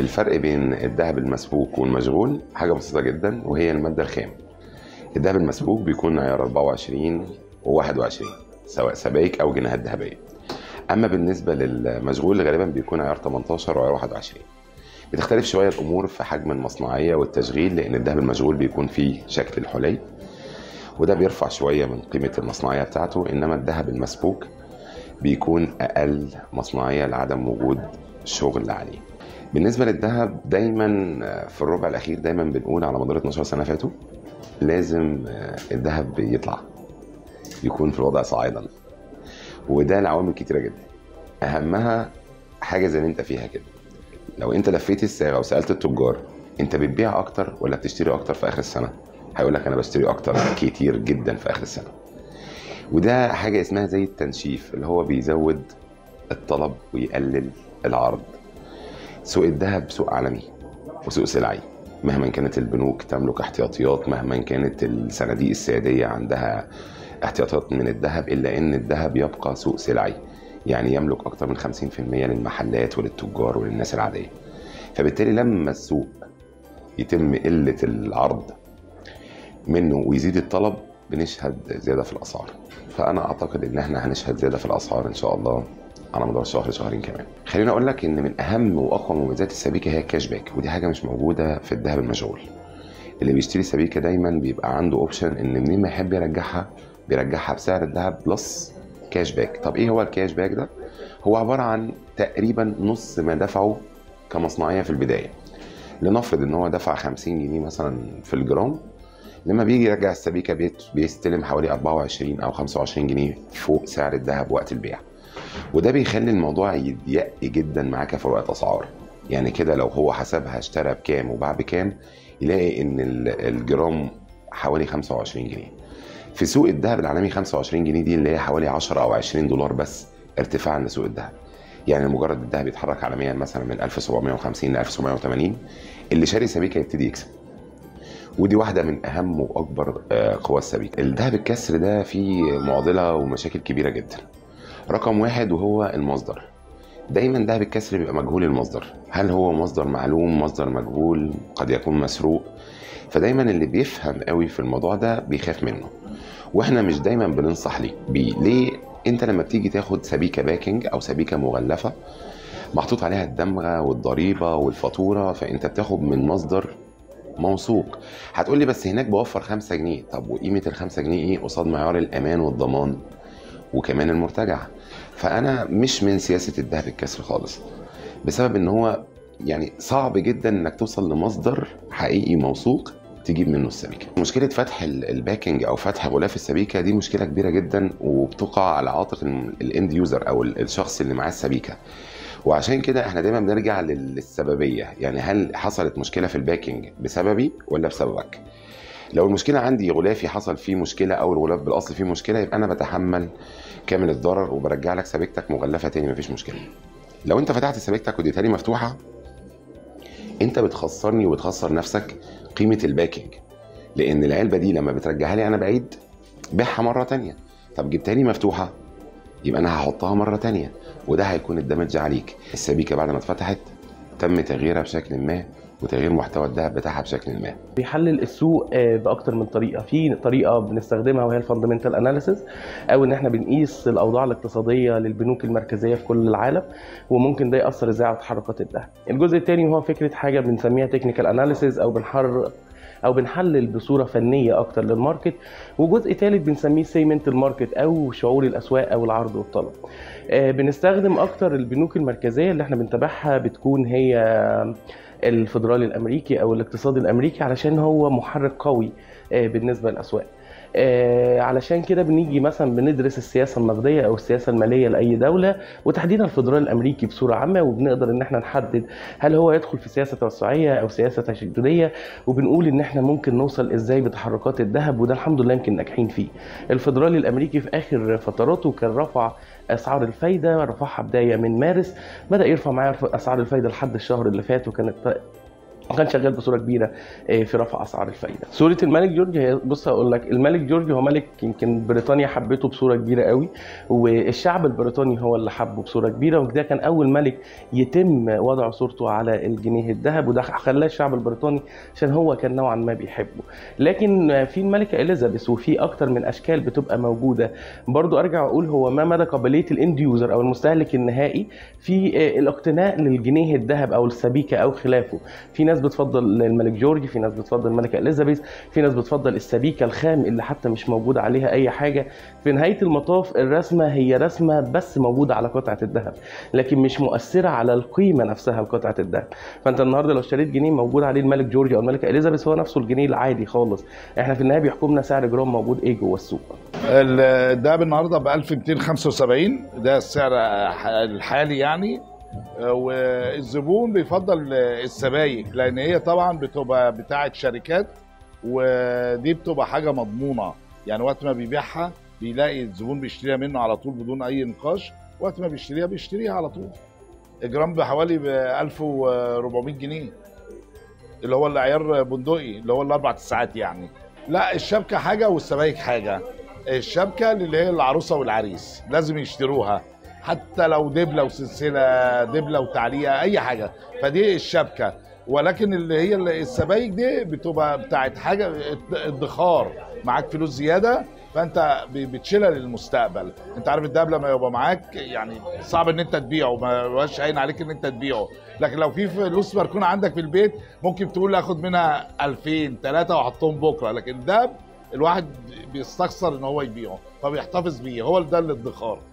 الفرق بين الذهب المسبوك والمشغول حاجه بسيطه جدا وهي الماده الخام الذهب المسبوك بيكون عيار 24 و21 سواء سبائك او جنيهات ذهبيه اما بالنسبه للمشغول غالبا بيكون عيار 18 وعيار 21 بتختلف شويه الامور في حجم المصنعيه والتشغيل لان الذهب المشغول بيكون فيه شكل الحلي وده بيرفع شويه من قيمه المصنعيه بتاعته انما الذهب المسبوك بيكون اقل مصنعيه لعدم وجود شغل عليه بالنسبه للذهب دايما في الربع الاخير دايما بنقول على مدار 12 سنه فاتوا لازم الذهب يطلع يكون في الوضع صاعدا وده لعوامل كتيره جدا اهمها حاجه زي اللي انت فيها كده لو انت لفيت الصاغه وسالت التجار انت بتبيع اكتر ولا بتشتري اكتر في اخر السنه هيقول لك انا بشتري اكتر كتير جدا في اخر السنه وده حاجه اسمها زي التنشيف اللي هو بيزود الطلب ويقلل العرض سوق الذهب سوق عالمي وسوق سلعي مهما كانت البنوك تملك احتياطيات مهما كانت الصناديق السياديه عندها احتياطات من الذهب الا ان الذهب يبقى سوق سلعي يعني يملك اكثر من 50% للمحلات وللتجار وللناس العاديه فبالتالي لما السوق يتم قله العرض منه ويزيد الطلب بنشهد زياده في الاسعار فانا اعتقد ان احنا هنشهد زياده في الاسعار ان شاء الله على مدار شهر شهرين كمان خليني اقول لك ان من اهم واقوى مميزات السبيكه هي الكاش باك ودي حاجه مش موجوده في الذهب المشغول اللي بيشتري سبيكه دايما بيبقى عنده اوبشن ان منين ما يحب يرجعها بيرجعها بسعر الذهب بلس كاش باك طب ايه هو الكاش باك ده هو عباره عن تقريبا نص ما دفعه كمصنعيه في البدايه لنفرض ان هو دفع 50 جنيه مثلا في الجرام لما بيجي يرجع السبيكه بيستلم حوالي 24 او 25 جنيه فوق سعر الذهب وقت البيع وده بيخلي الموضوع يضيق جدا معاك في وقت اسعار يعني كده لو هو حسبها اشترى بكام وباع بكام يلاقي ان الجرام حوالي 25 جنيه في سوق الذهب العالمي 25 جنيه دي اللي هي حوالي 10 او 20 دولار بس ارتفاعا لسوق الذهب يعني مجرد الذهب يتحرك عالميا مثلا من 1750 ل 1780 اللي شاري سبيكه يبتدي يكسب ودي واحدة من أهم وأكبر قوى السبيكة الذهب الكسر ده فيه معضلة ومشاكل كبيرة جدا رقم واحد وهو المصدر دايما ذهب الكسر بيبقى مجهول المصدر هل هو مصدر معلوم مصدر مجهول قد يكون مسروق فدايما اللي بيفهم قوي في الموضوع ده بيخاف منه واحنا مش دايما بننصح ليه بيه ليه انت لما بتيجي تاخد سبيكه باكينج او سبيكه مغلفه محطوط عليها الدمغه والضريبه والفاتوره فانت بتاخد من مصدر موثوق هتقول لي بس هناك بوفر 5 جنيه طب وقيمه ال 5 جنيه ايه قصاد معيار الامان والضمان وكمان المرتجع فانا مش من سياسه الذهب الكسر خالص بسبب ان هو يعني صعب جدا انك توصل لمصدر حقيقي موثوق تجيب منه السبيكه مشكله فتح الباكينج او فتح غلاف السبيكه دي مشكله كبيره جدا وبتقع على عاتق الاند يوزر او الشخص اللي معاه السبيكه وعشان كده احنا دايما بنرجع للسببيه يعني هل حصلت مشكله في الباكينج بسببي ولا بسببك لو المشكله عندي غلافي حصل فيه مشكله او الغلاف بالاصل فيه مشكله يبقى انا بتحمل كامل الضرر وبرجع لك سبيكتك مغلفه تاني مفيش مشكله لو انت فتحت سبيكتك واديتها لي مفتوحه انت بتخسرني وبتخسر نفسك قيمه الباكينج لان العلبه دي لما بترجعها لي انا بعيد بيعها مره تانية طب جبتها لي مفتوحه يبقى انا هحطها مره تانية وده هيكون الدمج عليك السبيكه بعد ما اتفتحت تم تغييرها بشكل ما وتغيير محتوى الذهب بتاعها بشكل ما بيحلل السوق باكتر من طريقه في طريقه بنستخدمها وهي الفاندمنتال اناليسيس او ان احنا بنقيس الاوضاع الاقتصاديه للبنوك المركزيه في كل العالم وممكن ده ياثر ازاي على تحركات الذهب الجزء الثاني هو فكره حاجه بنسميها تكنيكال اناليسيس او بنحرر او بنحلل بصوره فنيه اكتر للماركت وجزء ثالث بنسميه سيمنت الماركت او شعور الاسواق او العرض والطلب بنستخدم اكتر البنوك المركزيه اللي احنا بنتابعها بتكون هي الفدرالي الامريكي او الاقتصاد الامريكي علشان هو محرك قوي بالنسبه للاسواق علشان كده بنيجي مثلا بندرس السياسه النقديه او السياسه الماليه لاي دوله وتحديدا الفدرالي الامريكي بصوره عامه وبنقدر ان احنا نحدد هل هو يدخل في سياسه توسعيه او سياسه تشدديه وبنقول ان احنا ممكن نوصل ازاي بتحركات الذهب وده الحمد لله يمكن ناجحين فيه الفدرالي الامريكي في اخر فتراته كان رفع اسعار الفايده رفعها بدايه من مارس بدا يرفع معايا اسعار الفايده لحد الشهر اللي فات وكانت وكان شغال بصوره كبيره آه، في رفع اسعار الفايده. صوره الملك جورج هي بص هقول لك الملك جورج هو ملك يمكن بريطانيا حبته بصوره كبيره قوي والشعب البريطاني هو اللي حبه بصوره كبيره وده كان اول ملك يتم وضع صورته على الجنيه الذهب وده خلاه الشعب البريطاني عشان هو كان نوعا ما بيحبه. لكن في الملكه اليزابيث وفي اكتر من اشكال بتبقى موجوده برضو ارجع اقول هو ما مدى قابليه الاند يوزر او المستهلك النهائي في آه، الاقتناء للجنيه الذهب او السبيكه او خلافه. في ناس بتفضل الملك جورج في ناس بتفضل الملكه اليزابيث في ناس بتفضل السبيكه الخام اللي حتى مش موجود عليها اي حاجه في نهايه المطاف الرسمه هي رسمه بس موجوده على قطعه الذهب لكن مش مؤثره على القيمه نفسها لقطعه الذهب فانت النهارده لو اشتريت جنيه موجود عليه الملك جورج او الملكه اليزابيث هو نفسه الجنيه العادي خالص احنا في النهايه بيحكمنا سعر جرام موجود ايه جوه السوق الدهب النهارده ب 1275 ده السعر الحالي يعني والزبون بيفضل السبايك لان هي طبعا بتبقى بتاعه شركات ودي بتبقى حاجه مضمونه يعني وقت ما بيبيعها بيلاقي الزبون بيشتريها منه على طول بدون اي نقاش وقت ما بيشتريها بيشتريها على طول الجرام بحوالي ب 1400 جنيه اللي هو العيار بندقي اللي هو الاربع ساعات يعني لا الشبكه حاجه والسبايك حاجه الشبكه اللي هي العروسه والعريس لازم يشتروها حتى لو دبله وسلسله دبله وتعليقه اي حاجه فدي الشبكه ولكن اللي هي السبايك دي بتبقى بتاعت حاجه ادخار معاك فلوس زياده فانت بتشيلها للمستقبل انت عارف الدهب لما يبقى معاك يعني صعب ان انت تبيعه ما يبقاش عين عليك ان انت تبيعه لكن لو في فلوس مركونه عندك في البيت ممكن تقول اخد منها 2000 3 واحطهم بكره لكن الدهب الواحد بيستخسر ان هو يبيعه فبيحتفظ بيه هو ده الادخار